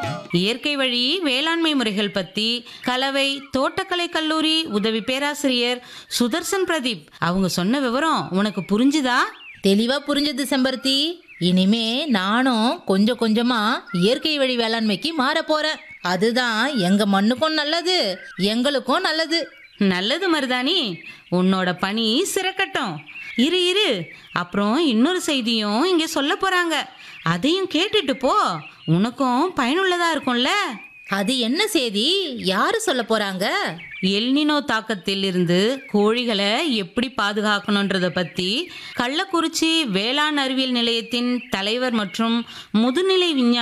இயற்கை வழி வேளாண்மை முறைகள் பத்தி கலவை தோட்டக்கலை கல்லூரி உதவி பேராசிரியர் சுதர்சன் பிரதீப் அவங்க சொன்ன விவரம் உனக்கு புரிஞ்சுதா தெளிவா புரிஞ்சது செம்பருத்தி இனிமே நானும் கொஞ்சம் கொஞ்சமா இயற்கை வழி வேளாண்மைக்கு மாற போறேன் அதுதான் எங்க மண்ணுக்கும் நல்லது எங்களுக்கும் நல்லது நல்லது மருதாணி உன்னோட பணி சிறக்கட்டும் இரு இரு அப்புறம் இன்னொரு செய்தியும் இங்க சொல்ல போறாங்க அதையும் கேட்டுட்டு போ உனக்கும் பயனுள்ளதா இருக்கும்ல அது என்ன செய்தி யாரு சொல்ல போறாங்க எல்னினோ தாக்கத்தில் இருந்து கோழிகளை எப்படி பாதுகாக்கணுன்றத பத்தி கள்ளக்குறிச்சி வேளாண் அறிவியல் நிலையத்தின் தலைவர் மற்றும் முதுநிலை விஞ்ஞானி